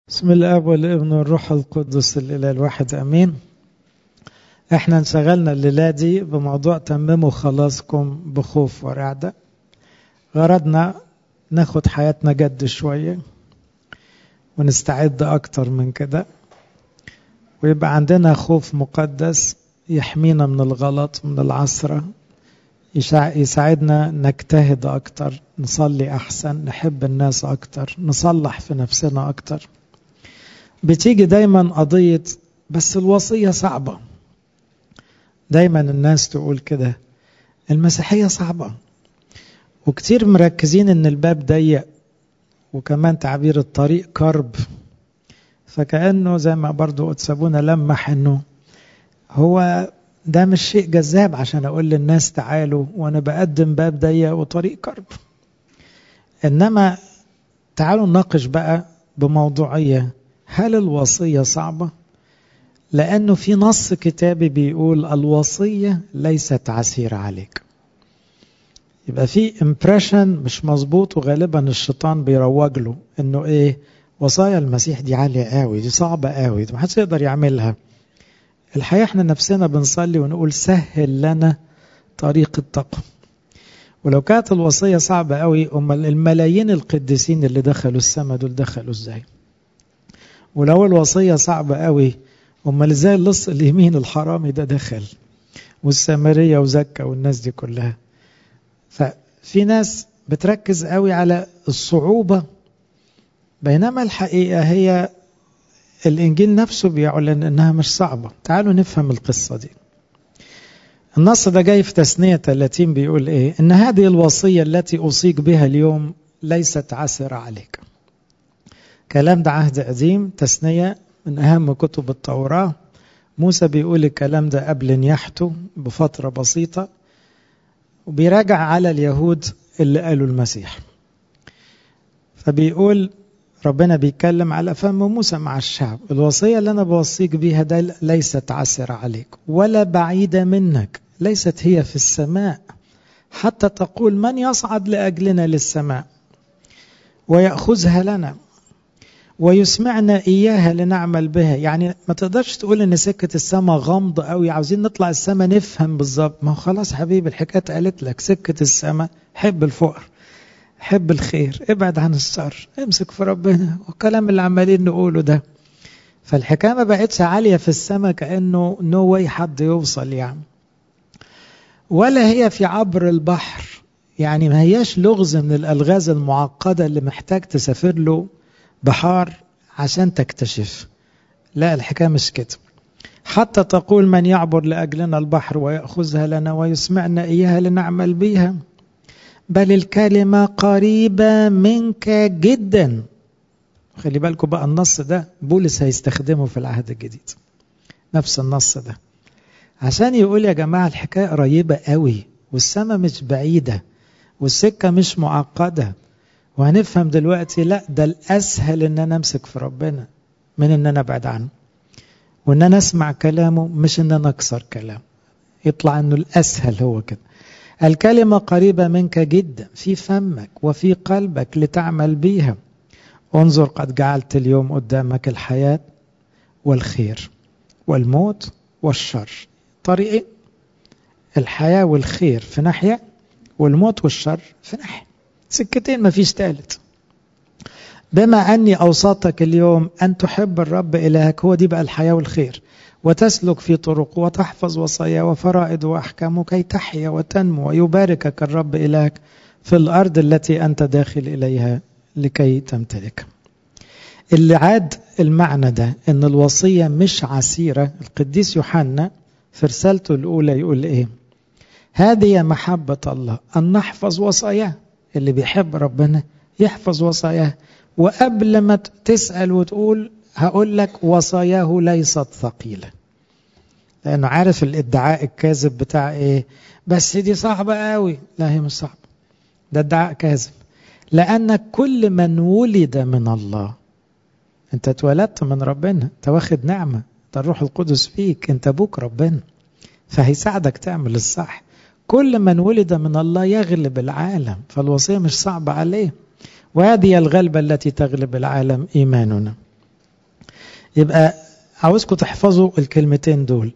بسم الاب والابن والروح القدس الاله الواحد امين احنا انشغلنا الليله دي بموضوع تمموا خلاصكم بخوف ورعده غرضنا ناخد حياتنا جد شويه ونستعد اكتر من كده ويبقى عندنا خوف مقدس يحمينا من الغلط من العثره يساعدنا نجتهد اكتر نصلي احسن نحب الناس اكتر نصلح في نفسنا اكتر بتيجي دايما قضية بس الوصية صعبة دايما الناس تقول كده المسيحية صعبة وكتير مركزين ان الباب ضيق وكمان تعبير الطريق كرب فكأنه زي ما برضو قدسابونا لمح انه هو ده مش شيء جذاب عشان اقول للناس تعالوا وانا بقدم باب ضيق وطريق كرب انما تعالوا نناقش بقى بموضوعيه هل الوصية صعبة؟ لأنه في نص كتابي بيقول الوصية ليست عسيرة عليك. يبقى في امبريشن مش مظبوط وغالبا الشيطان بيروج له انه ايه وصايا المسيح دي عالية قوي دي صعبة قوي دي محدش يقدر يعملها. الحقيقة احنا نفسنا بنصلي ونقول سهل لنا طريق التقوى. ولو كانت الوصية صعبة قوي امال الملايين القديسين اللي دخلوا السماء دول دخلوا ازاي؟ ولو الوصية صعبة قوي امال ازاي اللص اليمين الحرامي ده دخل والسامرية وزكا والناس دي كلها ففي ناس بتركز قوي على الصعوبة بينما الحقيقة هي الإنجيل نفسه بيعلن إنها مش صعبة تعالوا نفهم القصة دي النص ده جاي في تثنية 30 بيقول إيه إن هذه الوصية التي أوصيك بها اليوم ليست عسرة عليك كلام ده عهد قديم تثنية من أهم كتب التوراة موسى بيقول الكلام ده قبل نياحته بفترة بسيطة وبيراجع على اليهود اللي قالوا المسيح فبيقول ربنا بيتكلم على فم موسى مع الشعب الوصية اللي أنا بوصيك بيها ده ليست عسرة عليك ولا بعيدة منك ليست هي في السماء حتى تقول من يصعد لأجلنا للسماء ويأخذها لنا ويسمعنا إياها لنعمل بها يعني ما تقدرش تقول إن سكة السماء غامضة قوي عاوزين نطلع السماء نفهم بالظبط ما هو خلاص حبيبي الحكاية قالت لك سكة السماء حب الفقر حب الخير ابعد عن الشر امسك في ربنا والكلام اللي عمالين نقوله ده فالحكاية ما بقتش عالية في السماء كأنه نو واي حد يوصل يعني ولا هي في عبر البحر يعني ما هياش لغز من الألغاز المعقدة اللي محتاج تسافر له بحار عشان تكتشف لا الحكاية مش كده حتى تقول من يعبر لأجلنا البحر ويأخذها لنا ويسمعنا إياها لنعمل بها بل الكلمة قريبة منك جدا خلي بالكم بقى النص ده بولس هيستخدمه في العهد الجديد نفس النص ده عشان يقول يا جماعة الحكاية قريبة قوي والسماء مش بعيدة والسكة مش معقدة وهنفهم دلوقتي لا ده الاسهل ان انا امسك في ربنا من ان انا ابعد عنه وان انا اسمع كلامه مش ان انا اكسر كلامه يطلع انه الاسهل هو كده الكلمه قريبه منك جدا في فمك وفي قلبك لتعمل بيها انظر قد جعلت اليوم قدامك الحياه والخير والموت والشر طريقين الحياه والخير في ناحيه والموت والشر في ناحيه سكتين ما فيش ثالث بما أني أوصاتك اليوم أن تحب الرب إلهك هو دي بقى الحياة والخير وتسلك في طرق وتحفظ وصايا وفرائض وأحكام كي تحيا وتنمو ويباركك الرب إلهك في الأرض التي أنت داخل إليها لكي تمتلك اللي عاد المعنى ده أن الوصية مش عسيرة القديس يوحنا في رسالته الأولى يقول إيه هذه محبة الله أن نحفظ وصاياه اللي بيحب ربنا يحفظ وصاياه وقبل ما تسأل وتقول هقول لك وصاياه ليست ثقيلة لأنه عارف الادعاء الكاذب بتاع إيه بس دي صعبة قوي لا هي مش صعبة ده ادعاء كاذب لأنك كل من ولد من الله أنت اتولدت من ربنا أنت واخد نعمة ده الروح القدس فيك أنت أبوك ربنا فهيساعدك تعمل الصح كل من ولد من الله يغلب العالم فالوصية مش صعبة عليه وهذه الغلبة التي تغلب العالم إيماننا يبقى عاوزكم تحفظوا الكلمتين دول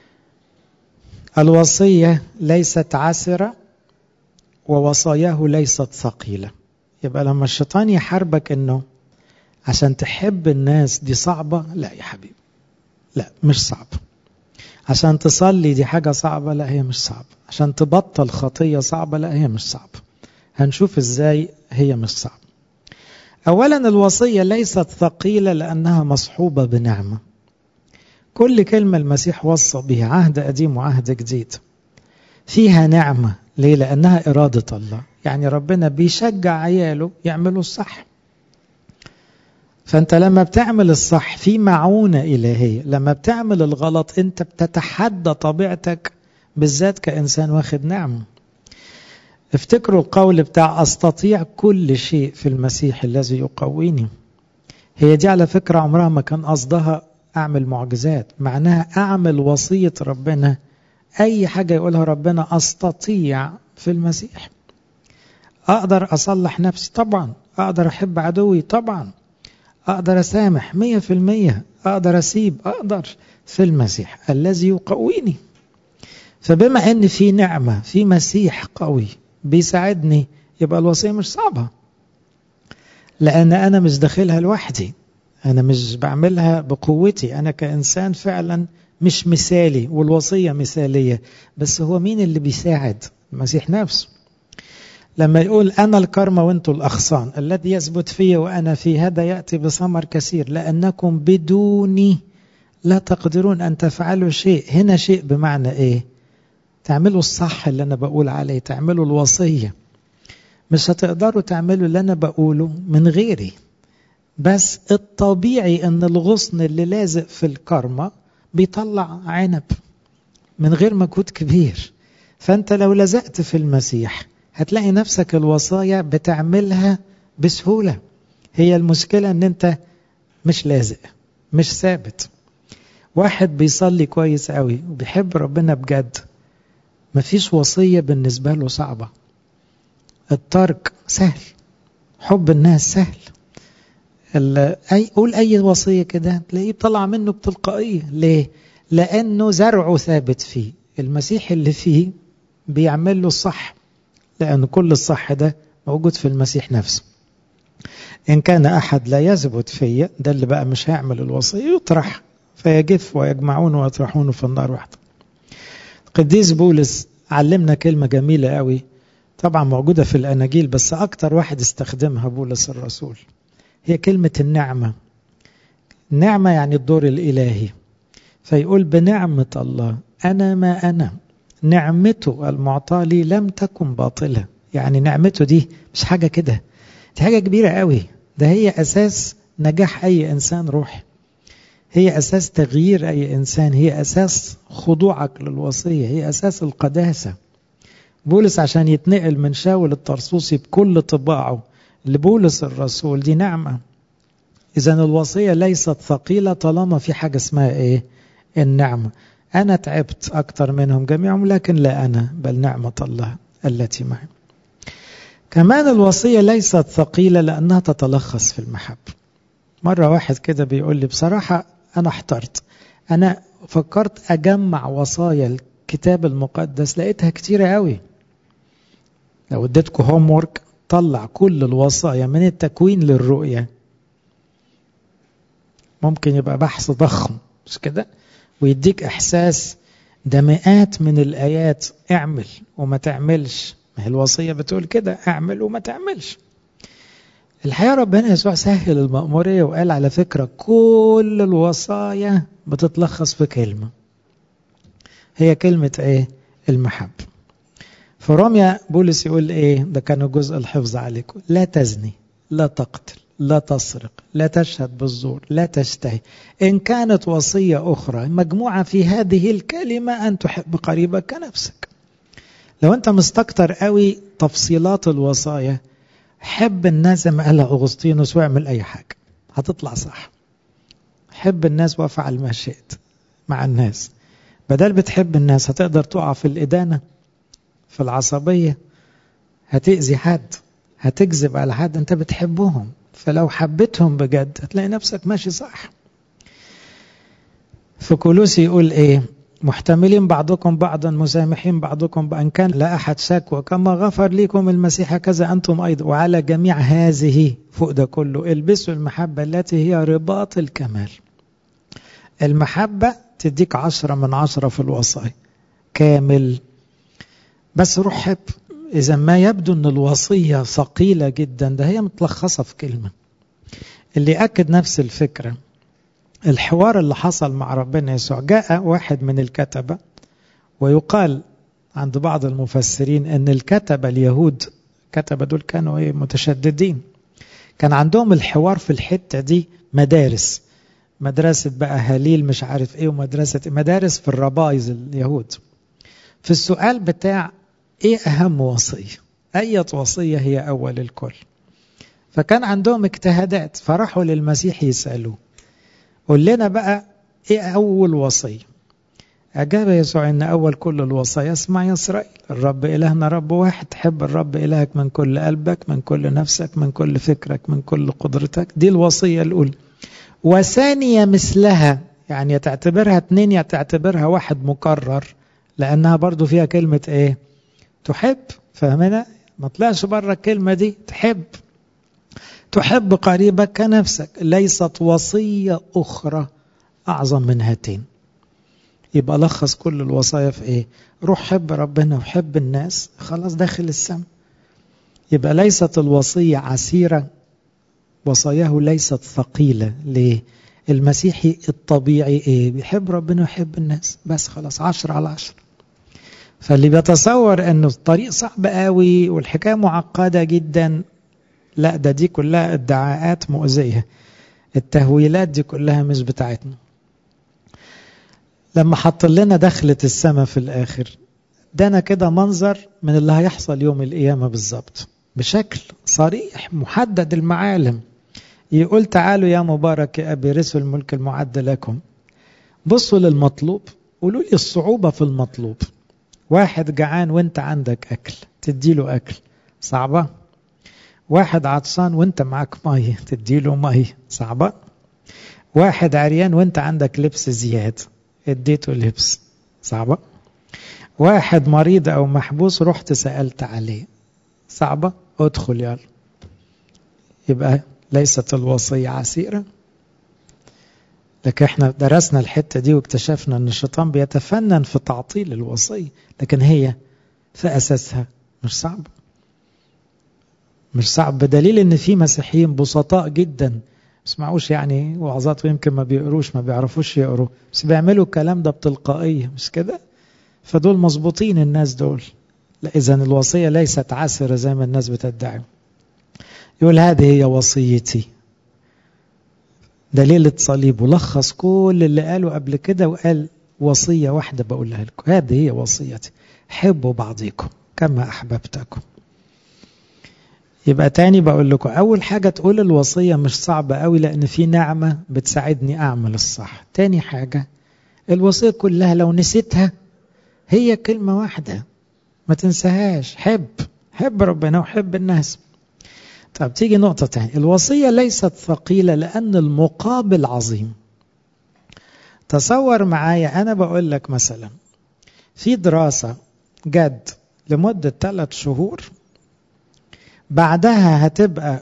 الوصية ليست عسرة ووصاياه ليست ثقيلة يبقى لما الشيطان يحاربك انه عشان تحب الناس دي صعبة لا يا حبيبي لا مش صعبة عشان تصلي دي حاجة صعبة لا هي مش صعبة عشان تبطل خطية صعبة لا هي مش صعبة هنشوف ازاي هي مش صعبة اولا الوصية ليست ثقيلة لانها مصحوبة بنعمة كل كلمة المسيح وصى بها عهد قديم وعهد جديد فيها نعمة ليه لانها ارادة الله يعني ربنا بيشجع عياله يعملوا الصح فانت لما بتعمل الصح في معونة إلهية لما بتعمل الغلط انت بتتحدى طبيعتك بالذات كإنسان واخد نعمة افتكروا القول بتاع أستطيع كل شيء في المسيح الذي يقويني هي دي على فكرة عمرها ما كان قصدها أعمل معجزات معناها أعمل وصية ربنا أي حاجة يقولها ربنا أستطيع في المسيح أقدر أصلح نفسي طبعا أقدر أحب عدوي طبعا أقدر أسامح مية في المية أقدر أسيب أقدر في المسيح الذي يقويني فبما أن في نعمة في مسيح قوي بيساعدني يبقى الوصية مش صعبة لأن أنا مش داخلها لوحدي أنا مش بعملها بقوتي أنا كإنسان فعلا مش مثالي والوصية مثالية بس هو مين اللي بيساعد المسيح نفسه لما يقول أنا الكرمة وأنتم الأغصان الذي يثبت في وأنا في هذا يأتي بثمر كثير لأنكم بدوني لا تقدرون أن تفعلوا شيء هنا شيء بمعنى إيه تعملوا الصح اللي أنا بقول عليه تعملوا الوصية مش هتقدروا تعملوا اللي أنا بقوله من غيري بس الطبيعي أن الغصن اللي لازق في الكرمة بيطلع عنب من غير مجهود كبير فأنت لو لزقت في المسيح هتلاقي نفسك الوصايا بتعملها بسهولة هي المشكلة ان انت مش لازق مش ثابت واحد بيصلي كويس قوي وبيحب ربنا بجد مفيش وصية بالنسبة له صعبة الترك سهل حب الناس سهل أي قول أي وصية كده تلاقيه طلع منه بتلقائية ليه؟ لأنه زرعه ثابت فيه المسيح اللي فيه بيعمل له الصح لأن كل الصح ده موجود في المسيح نفسه إن كان أحد لا يثبت فيا ده اللي بقى مش هيعمل الوصية يطرح فيجف ويجمعون ويطرحونه في النار وحده القديس بولس علمنا كلمة جميلة قوي طبعا موجودة في الأناجيل بس أكتر واحد استخدمها بولس الرسول هي كلمة النعمة النعمة يعني الدور الإلهي فيقول بنعمة الله أنا ما أنا نعمته المعطاة لي لم تكن باطلة يعني نعمته دي مش حاجة كده دي حاجة كبيرة قوي ده هي أساس نجاح أي إنسان روحي هي أساس تغيير أي إنسان هي أساس خضوعك للوصية هي أساس القداسة بولس عشان يتنقل من شاول الطرسوسي بكل طباعه لبولس الرسول دي نعمة إذا الوصية ليست ثقيلة طالما في حاجة اسمها إيه النعمة أنا تعبت أكثر منهم جميعهم لكن لا أنا بل نعمة الله التي معي كمان الوصية ليست ثقيلة لأنها تتلخص في المحبة مرة واحد كده بيقول لي بصراحة أنا احترت أنا فكرت أجمع وصايا الكتاب المقدس لقيتها كتيرة قوي لو اديتكم هوم وورك طلع كل الوصايا من التكوين للرؤية ممكن يبقى بحث ضخم مش كده ويديك إحساس ده مئات من الآيات اعمل وما تعملش ما هي الوصية بتقول كده اعمل وما تعملش الحقيقة ربنا يسوع سهل المأمورية وقال على فكرة كل الوصايا بتتلخص في كلمة هي كلمة ايه المحبة في روميا بولس يقول ايه ده كان جزء الحفظ عليكم لا تزني لا تقتل لا تسرق لا تشهد بالزور لا تشتهي إن كانت وصية أخرى مجموعة في هذه الكلمة أن تحب قريبك كنفسك لو أنت مستكتر قوي تفصيلات الوصايا حب الناس زي ما قال أغسطينوس واعمل أي حاجة هتطلع صح حب الناس وافعل ما شئت مع الناس بدل بتحب الناس هتقدر تقع في الإدانة في العصبية هتأذي حد هتكذب على حد أنت بتحبهم فلو حبيتهم بجد هتلاقي نفسك ماشي صح في كولوسي يقول ايه محتملين بعضكم بعضا مسامحين بعضكم بأن كان لا أحد شكوى كما غفر لكم المسيح كذا أنتم أيضا وعلى جميع هذه فوق ده كله البسوا المحبة التي هي رباط الكمال المحبة تديك عشرة من عشرة في الوصايا كامل بس روح حب إذا ما يبدو أن الوصية ثقيلة جدا ده هي متلخصة في كلمة اللي أكد نفس الفكرة الحوار اللي حصل مع ربنا يسوع جاء واحد من الكتبة ويقال عند بعض المفسرين أن الكتبة اليهود كتبة دول كانوا إيه متشددين كان عندهم الحوار في الحتة دي مدارس مدرسة بقى هليل مش عارف ايه ومدرسة مدارس في الربايز اليهود في السؤال بتاع ايه اهم وصية اية وصية هي اول الكل فكان عندهم اجتهادات فراحوا للمسيح يسألوه قول لنا بقى ايه اول وصية أجاب يسوع أن أول كل الوصايا اسمع يا إسرائيل الرب إلهنا رب واحد تحب الرب إلهك من كل قلبك من كل نفسك من كل فكرك من كل قدرتك دي الوصية الأولى وثانية مثلها يعني يا تعتبرها اتنين يا تعتبرها واحد مكرر لأنها برضو فيها كلمة إيه تحب فاهمنا ما طلعش بره الكلمة دي تحب تحب قريبك كنفسك ليست وصية أخرى أعظم من هاتين يبقى لخص كل الوصايا في ايه روح حب ربنا وحب الناس خلاص داخل السم يبقى ليست الوصية عسيرة وصاياه ليست ثقيلة ليه المسيحي الطبيعي ايه بيحب ربنا ويحب الناس بس خلاص عشر على عشر فاللي بيتصور انه الطريق صعب قوي والحكاية معقدة جدا لا ده دي كلها ادعاءات مؤذية التهويلات دي كلها مش بتاعتنا لما حط لنا دخلة السماء في الآخر دانا كده منظر من اللي هيحصل يوم القيامة بالظبط بشكل صريح محدد المعالم يقول تعالوا يا مبارك يا أبي رسل الملك المعد لكم بصوا للمطلوب قولوا لي الصعوبة في المطلوب واحد جعان وانت عندك أكل تديله أكل صعبة واحد عطشان وانت معاك مية تديله مية صعبة واحد عريان وانت عندك لبس زيادة اديته لبس صعبة واحد مريض او محبوس رحت سألت عليه صعبة ادخل يلا يبقى ليست الوصية عسيرة لكن احنا درسنا الحتة دي واكتشفنا ان الشيطان بيتفنن في تعطيل الوصية لكن هي في اساسها مش صعبة مش صعب بدليل ان في مسيحيين بسطاء جدا اسمعوش يعني وعظات ويمكن ما بيقروش ما بيعرفوش يقروا بس بيعملوا الكلام ده بتلقائية مش كده فدول مظبوطين الناس دول لا إذا الوصية ليست عسرة زي ما الناس بتدعي يقول هذه هي وصيتي ده ليلة صليب ولخص كل اللي قاله قبل كده وقال وصية واحدة بقولها لكم هذه هي وصيتي حبوا بعضكم كما أحببتكم يبقى تاني بقول لكم أول حاجة تقول الوصية مش صعبة قوي لأن في نعمة بتساعدني أعمل الصح تاني حاجة الوصية كلها لو نسيتها هي كلمة واحدة ما تنساهاش حب حب ربنا وحب الناس طب تيجي نقطة تانية الوصية ليست ثقيلة لأن المقابل عظيم تصور معايا أنا بقول لك مثلا في دراسة جد لمدة ثلاث شهور بعدها هتبقى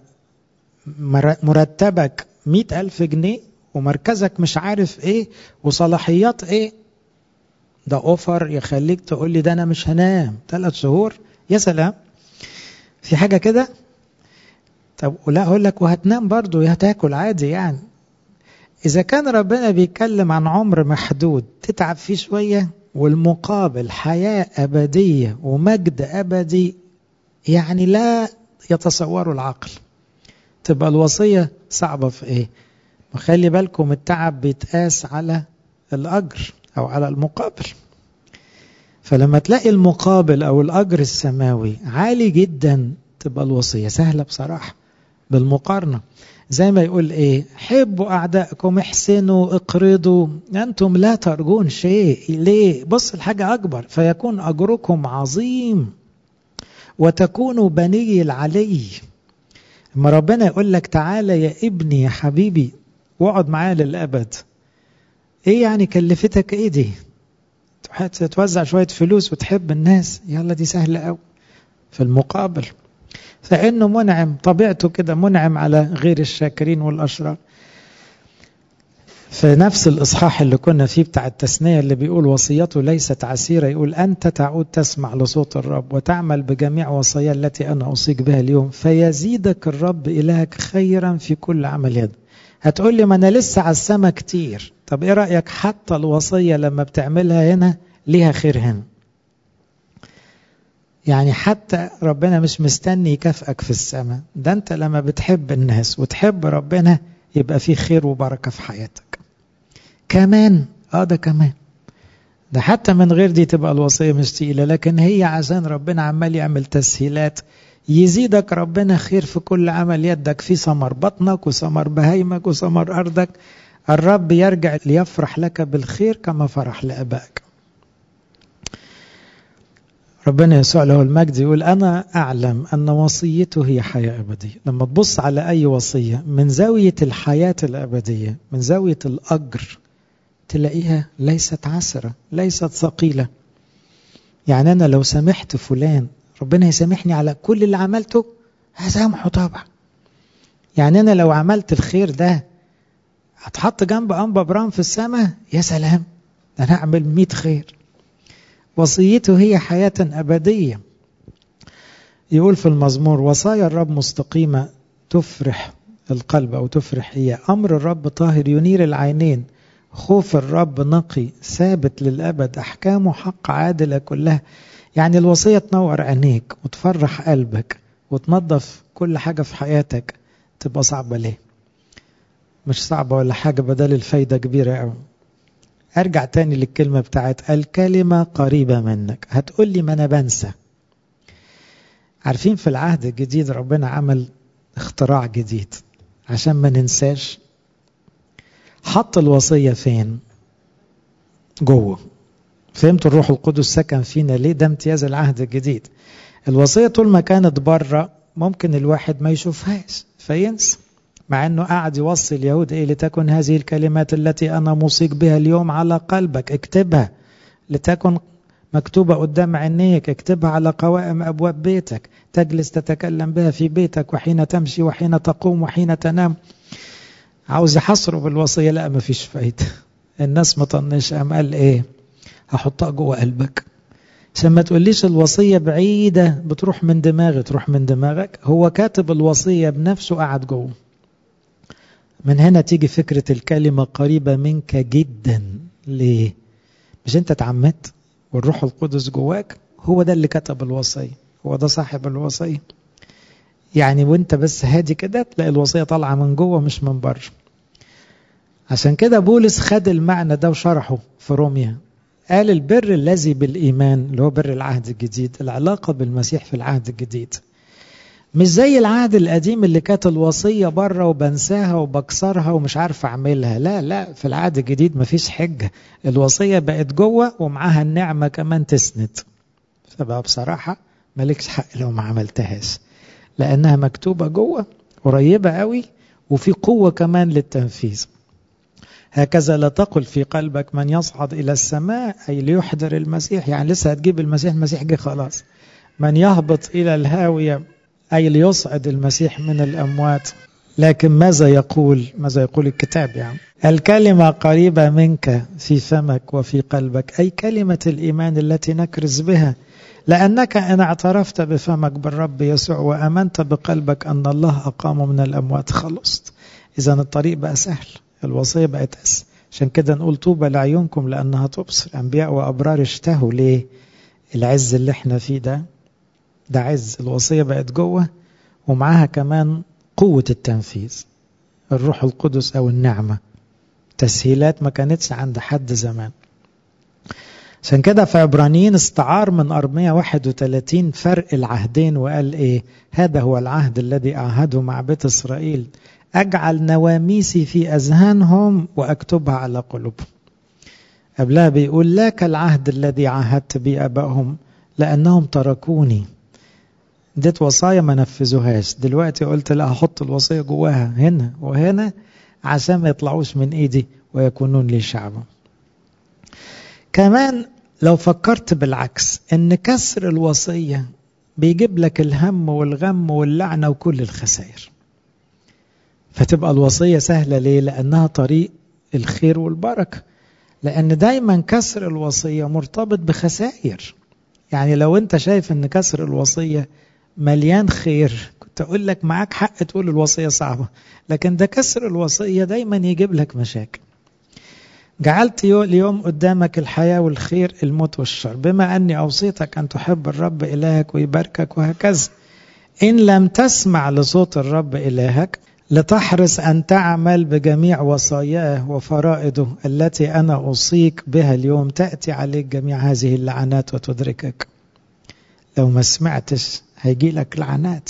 مرتبك مئة ألف جنيه ومركزك مش عارف ايه وصلاحيات ايه ده اوفر يخليك تقول لي ده انا مش هنام ثلاث شهور يا سلام في حاجة كده طب لا اقول لك وهتنام برضو هتاكل عادي يعني اذا كان ربنا بيتكلم عن عمر محدود تتعب فيه شوية والمقابل حياة أبدية ومجد أبدي يعني لا يتصوروا العقل تبقى الوصية صعبة في ايه وخلي بالكم التعب بيتقاس على الأجر أو على المقابل فلما تلاقي المقابل أو الأجر السماوي عالي جدا تبقى الوصية سهلة بصراحة بالمقارنة زي ما يقول ايه حبوا أعدائكم احسنوا اقرضوا أنتم لا ترجون شيء ليه بص الحاجة أكبر فيكون أجركم عظيم وتكونوا بني العلي اما ربنا يقول لك تعالى يا ابني يا حبيبي واقعد معايا للأبد ايه يعني كلفتك ايه دي توزع شوية فلوس وتحب الناس يلا دي سهلة قوي في المقابل فإنه منعم طبيعته كده منعم على غير الشاكرين والأشرار في نفس الإصحاح اللي كنا فيه بتاع التثنية اللي بيقول وصيته ليست عسيرة يقول أنت تعود تسمع لصوت الرب وتعمل بجميع وصايا التي أنا أوصيك بها اليوم فيزيدك الرب إلهك خيرا في كل عمل يد هتقول لي ما أنا لسه على السما كتير طب إيه رأيك حتى الوصية لما بتعملها هنا ليها خير هنا يعني حتى ربنا مش مستني يكافئك في السماء ده انت لما بتحب الناس وتحب ربنا يبقى في خير وبركة في حياتك كمان اه ده كمان ده حتى من غير دي تبقى الوصية مش تقيلة لكن هي عشان ربنا عمال يعمل تسهيلات يزيدك ربنا خير في كل عمل يدك في ثمر بطنك وثمر بهيمك وثمر أرضك الرب يرجع ليفرح لك بالخير كما فرح لأبائك ربنا يسوع له المجد يقول أنا أعلم أن وصيته هي حياة أبدية لما تبص على أي وصية من زاوية الحياة الأبدية من زاوية الأجر تلاقيها ليست عسرة ليست ثقيلة يعني أنا لو سامحت فلان ربنا يسامحني على كل اللي عملته هسامحه طبعا يعني أنا لو عملت الخير ده هتحط جنب أنبا برام في السماء يا سلام ده أنا أعمل مئة خير وصيته هي حياة أبدية يقول في المزمور وصايا الرب مستقيمة تفرح القلب أو تفرح هي أمر الرب طاهر ينير العينين خوف الرب نقي ثابت للأبد أحكامه حق عادلة كلها يعني الوصية تنور عينيك وتفرح قلبك وتنظف كل حاجة في حياتك تبقى صعبة ليه مش صعبة ولا حاجة بدل الفايدة كبيرة قوي ارجع تاني للكلمة بتاعت الكلمة قريبة منك هتقول لي ما انا بنسى عارفين في العهد الجديد ربنا عمل اختراع جديد عشان ما ننساش حط الوصية فين جوه فهمتوا الروح القدس سكن فينا ليه ده امتياز العهد الجديد الوصية طول ما كانت بره ممكن الواحد ما يشوفهاش فينسى مع انه قاعد يوصي اليهود ايه لتكن هذه الكلمات التي انا موصيك بها اليوم على قلبك اكتبها لتكن مكتوبة قدام عينيك اكتبها على قوائم أبواب بيتك تجلس تتكلم بها في بيتك وحين تمشي وحين تقوم وحين تنام عاوز يحصره بالوصية لا ما فيش فايدة الناس مطنش أم قال ايه هحطها جوه قلبك عشان ما تقوليش الوصية بعيدة بتروح من دماغي تروح من دماغك هو كاتب الوصية بنفسه قاعد جوه من هنا تيجي فكرة الكلمة قريبة منك جدا ليه مش انت اتعمدت والروح القدس جواك هو ده اللي كتب الوصية هو ده صاحب الوصية يعني وانت بس هادي كده تلاقي الوصية طالعة من جوه مش من بره عشان كده بولس خد المعنى ده وشرحه في روميا قال البر الذي بالإيمان اللي هو بر العهد الجديد العلاقة بالمسيح في العهد الجديد مش زي العهد القديم اللي كانت الوصية بره وبنساها وبكسرها ومش عارف أعملها لا لا في العهد الجديد مفيش حجة الوصية بقت جوه ومعاها النعمة كمان تسند فبقى بصراحة مالكش حق لو ما عملتهاش لأنها مكتوبة جوه قريبة قوي وفي قوة كمان للتنفيذ هكذا لا تقل في قلبك من يصعد إلى السماء أي ليحضر المسيح يعني لسه هتجيب المسيح المسيح جه خلاص من يهبط إلى الهاوية أي ليصعد المسيح من الأموات لكن ماذا يقول ماذا يقول الكتاب يعني الكلمة قريبة منك في فمك وفي قلبك أي كلمة الإيمان التي نكرز بها لأنك إن اعترفت بفمك بالرب يسوع وأمنت بقلبك أن الله أقام من الأموات خلصت إذا الطريق بقى سهل الوصية بقت أسهل عشان كده نقول طوبى لعيونكم لأنها تبصر أنبياء وأبرار اشتهوا ليه العز اللي احنا فيه ده ده عز الوصية بقت جوه ومعاها كمان قوة التنفيذ الروح القدس أو النعمة تسهيلات ما كانتش عند حد زمان عشان كده في عبرانيين استعار من أرمية 31 فرق العهدين وقال إيه هذا هو العهد الذي أعهده مع بيت إسرائيل أجعل نواميسي في أذهانهم وأكتبها على قلوبهم قبلها بيقول لا كالعهد الذي عاهدت به أبائهم لأنهم تركوني اديت وصايا ما نفذوهاش دلوقتي قلت لا هحط الوصية جواها هنا وهنا عشان ما يطلعوش من ايدي ويكونون لي شعبا كمان لو فكرت بالعكس ان كسر الوصية بيجيب لك الهم والغم واللعنة وكل الخسائر فتبقى الوصية سهلة ليه لأنها طريق الخير والبركة لأن دايما كسر الوصية مرتبط بخسائر يعني لو انت شايف ان كسر الوصية مليان خير كنت اقول لك معاك حق تقول الوصية صعبة لكن ده كسر الوصية دايما يجيب لك مشاكل جعلت اليوم قدامك الحياة والخير الموت والشر بما أني أوصيتك أن تحب الرب إلهك ويباركك وهكذا إن لم تسمع لصوت الرب إلهك لتحرص أن تعمل بجميع وصاياه وفرائضه التي أنا أوصيك بها اليوم تأتي عليك جميع هذه اللعنات وتدركك لو ما سمعتش هيجي لك لعنات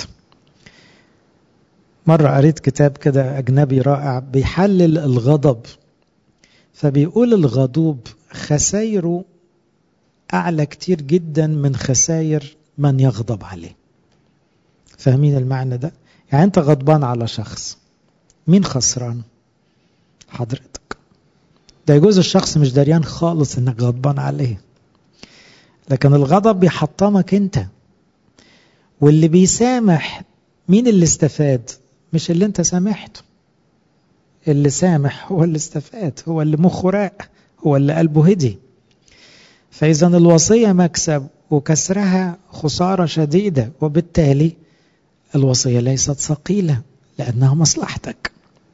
مرة قريت كتاب كده أجنبي رائع بيحلل الغضب فبيقول الغضوب خسايره أعلى كتير جدا من خساير من يغضب عليه فاهمين المعنى ده؟ يعني أنت غضبان على شخص مين خسران؟ حضرتك ده يجوز الشخص مش دريان خالص انك غضبان عليه لكن الغضب بيحطمك انت واللي بيسامح مين اللي استفاد مش اللي انت سامحته اللي سامح هو اللي استفاد هو اللي مخه راق هو اللي قلبه هدي فإذا الوصية مكسب وكسرها خسارة شديدة وبالتالي الوصية ليست ثقيلة لأنها مصلحتك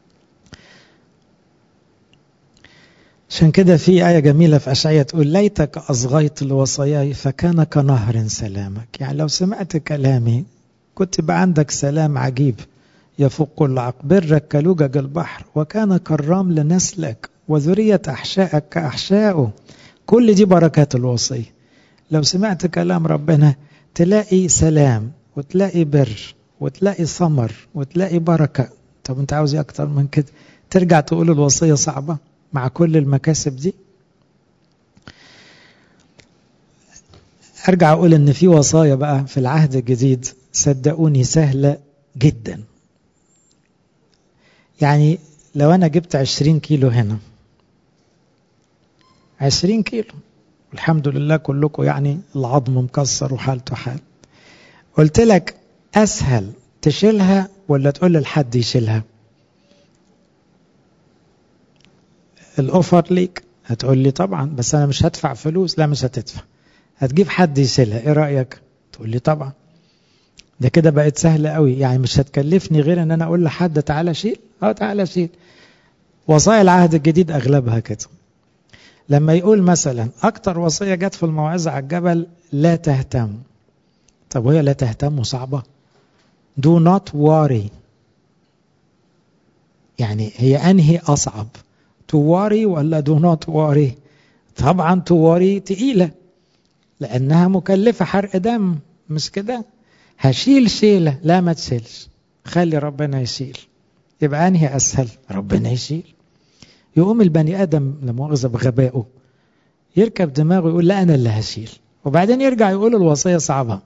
عشان كده في آية جميلة في أشعية تقول ليتك أصغيت لوصاياي فكان كنهر سلامك يعني لو سمعت كلامي كنت بقى عندك سلام عجيب يفوق كل عقل برك كلوجج البحر وكان كالرمل نسلك وذرية أحشائك كأحشائه كل دي بركات الوصية لو سمعت كلام ربنا تلاقي سلام وتلاقي بر وتلاقي ثمر وتلاقي بركة طب انت عاوز ايه اكتر من كده ترجع تقول الوصية صعبة مع كل المكاسب دي ارجع اقول ان في وصايا بقى في العهد الجديد صدقوني سهلة جدا يعني لو انا جبت عشرين كيلو هنا عشرين كيلو الحمد لله كلكم يعني العظم مكسر وحالته حال قلت لك اسهل تشيلها ولا تقول لحد يشيلها الاوفر ليك هتقول لي طبعا بس انا مش هدفع فلوس لا مش هتدفع هتجيب حد يشيلها ايه رايك تقول لي طبعا ده كده بقت سهلة قوي يعني مش هتكلفني غير ان انا اقول لحد تعالى شيل اه تعالى شيل وصايا العهد الجديد اغلبها كده لما يقول مثلا اكتر وصية جت في الموعظة على الجبل لا تهتم طب وهي لا تهتم صعبة do not worry يعني هي انهي اصعب to worry ولا do not worry طبعا to worry تقيلة لانها مكلفة حرق دم مش كده هشيل شيلة لا ما تشيلش خلي ربنا يشيل يبقى أنهي أسهل ربنا يشيل يقوم البني آدم لمؤاخذة بغبائه يركب دماغه يقول لا أنا اللي هشيل وبعدين يرجع يقول الوصية صعبة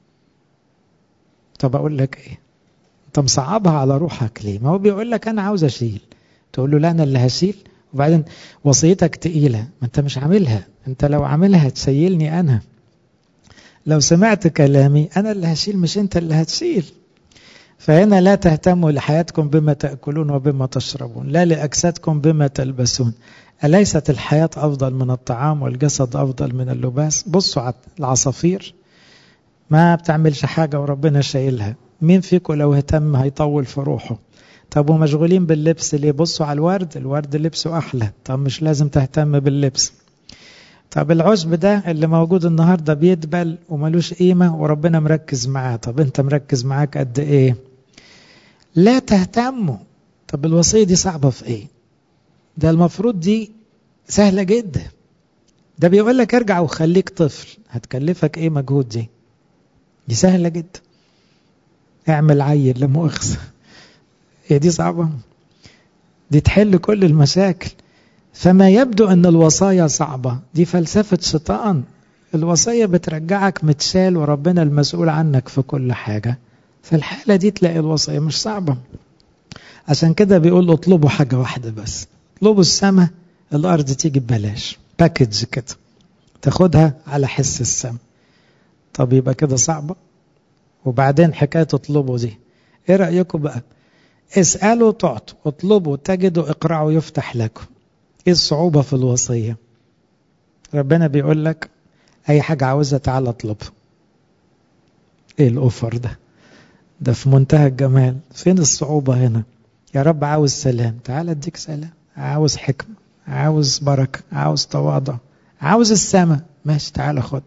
طب أقول لك إيه أنت مصعبها على روحك ليه ما هو بيقول لك أنا عاوز أشيل تقول له لا أنا اللي هشيل وبعدين وصيتك تقيلة ما أنت مش عاملها أنت لو عاملها تشيلني أنا لو سمعت كلامي أنا اللي هشيل مش أنت اللي هتشيل فهنا لا تهتموا لحياتكم بما تأكلون وبما تشربون لا لأجسادكم بما تلبسون أليست الحياة أفضل من الطعام والجسد أفضل من اللباس بصوا على العصافير ما بتعملش حاجة وربنا شايلها مين فيكم لو اهتم هيطول في روحه طب ومشغولين باللبس ليه بصوا على الورد الورد لبسه أحلى طب مش لازم تهتم باللبس طب العشب ده اللي موجود النهاردة بيدبل وملوش قيمة وربنا مركز معاه طب انت مركز معاك قد ايه لا تهتموا طب الوصية دي صعبة في ايه ده المفروض دي سهلة جدا ده بيقول لك ارجع وخليك طفل هتكلفك ايه مجهود دي دي سهلة جدا اعمل عيل لا مؤاخذة هي دي صعبة دي تحل كل المشاكل فما يبدو أن الوصايا صعبة دي فلسفة شيطان الوصية بترجعك متشال وربنا المسؤول عنك في كل حاجة في الحالة دي تلاقي الوصية مش صعبة عشان كده بيقول اطلبوا حاجة واحدة بس اطلبوا السماء الأرض تيجي ببلاش باكج كده تاخدها على حس السم طب يبقى كده صعبة وبعدين حكاية اطلبوا دي ايه رأيكم بقى اسألوا تعطوا اطلبوا تجدوا اقرعوا يفتح لكم ايه الصعوبة في الوصية ربنا بيقول لك اي حاجة عاوزها تعالى اطلبها ايه الاوفر ده ده في منتهى الجمال فين الصعوبة هنا يا رب عاوز سلام تعالى اديك سلام عاوز حكمة عاوز بركة عاوز تواضع عاوز السماء ماشي تعالى خد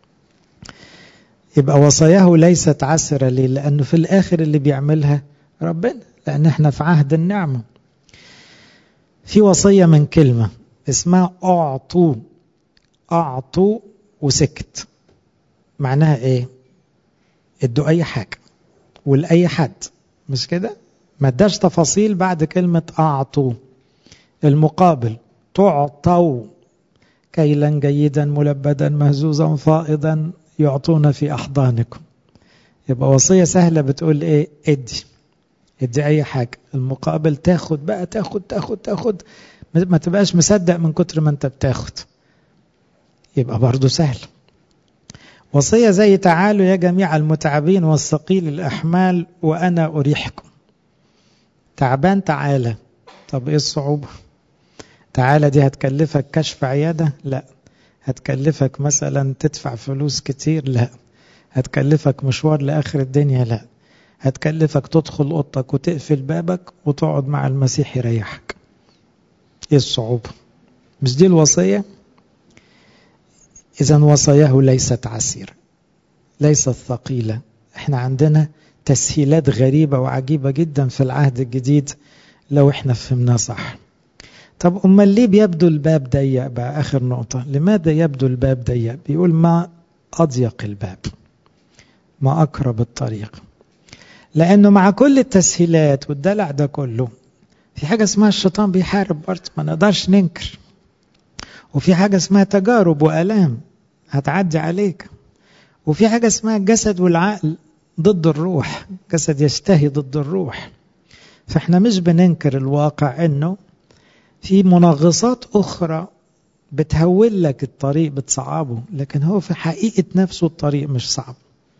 يبقى وصاياه ليست عسرة ليه لأنه في الآخر اللي بيعملها ربنا لأن احنا في عهد النعمة في وصية من كلمة اسمها أعطوا أعطوا وسكت معناها ايه ادوا أي حاجة ولأي حد مش كده ما اداش تفاصيل بعد كلمة أعطوا المقابل تعطوا كيلا جيدا ملبدا مهزوزا فائضا يعطون في أحضانكم يبقى وصية سهلة بتقول إيه ادي ادي أي حاجة المقابل تاخد بقى تاخد تاخد تاخد ما تبقاش مصدق من كتر ما أنت بتاخد يبقى برضو سهل وصية زي تعالوا يا جميع المتعبين والثقيل الأحمال وأنا أريحكم تعبان تعالى طب إيه الصعوبة تعالى دي هتكلفك كشف عيادة لا هتكلفك مثلا تدفع فلوس كتير لا هتكلفك مشوار لآخر الدنيا لا هتكلفك تدخل أوضتك وتقفل بابك وتقعد مع المسيح يريحك ايه الصعوبة مش دي الوصية إذا وصاياه ليست عسيرة ليست ثقيلة احنا عندنا تسهيلات غريبة وعجيبة جدا في العهد الجديد لو احنا فهمناه صح طب أمال ليه بيبدو الباب ضيق بقى آخر نقطة لماذا يبدو الباب ضيق بيقول ما أضيق الباب ما أقرب الطريق لأنه مع كل التسهيلات والدلع ده كله في حاجة اسمها الشيطان بيحارب برضه ما نقدرش ننكر وفي حاجة اسمها تجارب وآلام هتعدي عليك وفي حاجة اسمها الجسد والعقل ضد الروح جسد يشتهي ضد الروح فاحنا مش بننكر الواقع انه في منغصات أخرى بتهول لك الطريق بتصعبه لكن هو في حقيقة نفسه الطريق مش صعب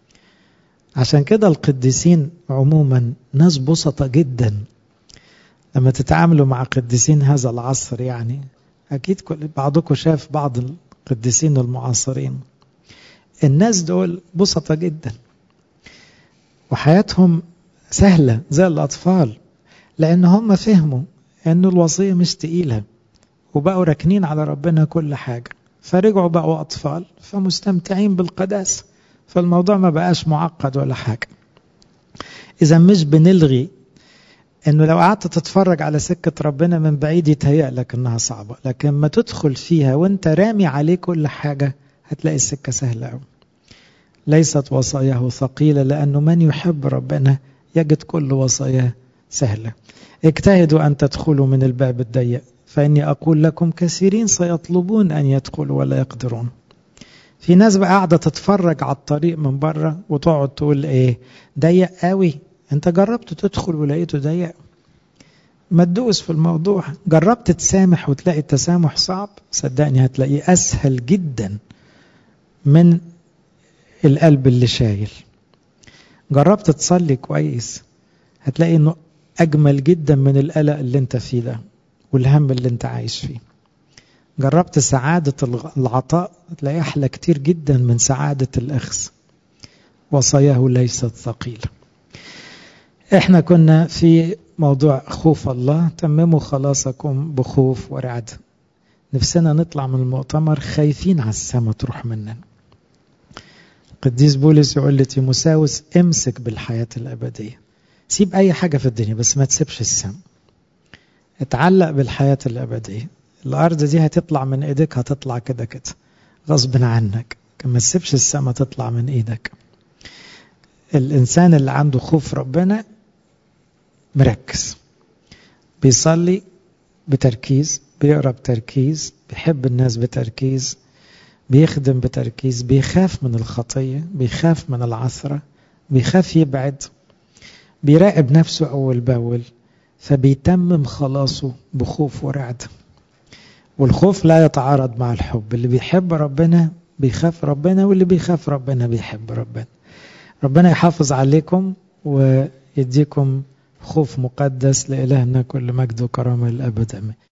عشان كده القديسين عموما ناس بسطة جدا لما تتعاملوا مع قديسين هذا العصر يعني أكيد كل بعضكم شاف بعض القديسين المعاصرين الناس دول بسطة جدا وحياتهم سهلة زي الأطفال لأن هم فهموا أن الوصية مش تقيلة وبقوا راكنين على ربنا كل حاجة فرجعوا بقوا أطفال فمستمتعين بالقداسة فالموضوع ما بقاش معقد ولا حاجة إذا مش بنلغي انه لو قعدت تتفرج على سكة ربنا من بعيد يتهيأ لك انها صعبة لكن ما تدخل فيها وانت رامي عليه كل حاجة هتلاقي السكة سهلة قوي ليست وصاياه ثقيلة لأنه من يحب ربنا يجد كل وصاياه سهلة اجتهدوا أن تدخلوا من الباب الضيق فإني أقول لكم كثيرين سيطلبون أن يدخلوا ولا يقدرون في ناس بقى قاعدة تتفرج على الطريق من بره وتقعد تقول ايه ضيق قوي انت جربت تدخل ولقيته ضيق ما تدوس في الموضوع جربت تسامح وتلاقي التسامح صعب صدقني هتلاقيه أسهل جدا من القلب اللي شايل جربت تصلي كويس هتلاقي انه أجمل جدا من القلق اللي انت فيه ده والهم اللي انت عايش فيه جربت سعادة العطاء تلاقي أحلى كتير جدا من سعادة الأخذ وصاياه ليست ثقيلة احنا كنا في موضوع خوف الله تمموا خلاصكم بخوف ورعد نفسنا نطلع من المؤتمر خايفين على السماء تروح مننا قديس بولس يقول لتيموساوس امسك بالحياة الأبدية سيب أي حاجة في الدنيا بس ما تسيبش السماء اتعلق بالحياة الأبدية الأرض دي هتطلع من إيدك هتطلع كده كده غصب عنك ما تسيبش السماء تطلع من إيدك الإنسان اللي عنده خوف ربنا مركز بيصلي بتركيز بيقرا بتركيز بيحب الناس بتركيز بيخدم بتركيز بيخاف من الخطية بيخاف من العثرة بيخاف يبعد بيراقب نفسه أول بأول فبيتمم خلاصه بخوف ورعد والخوف لا يتعارض مع الحب اللي بيحب ربنا بيخاف ربنا واللي بيخاف ربنا بيحب ربنا ربنا يحافظ عليكم ويديكم خوف مقدس لإلهنا كل مجد وكرامة للأبد أمين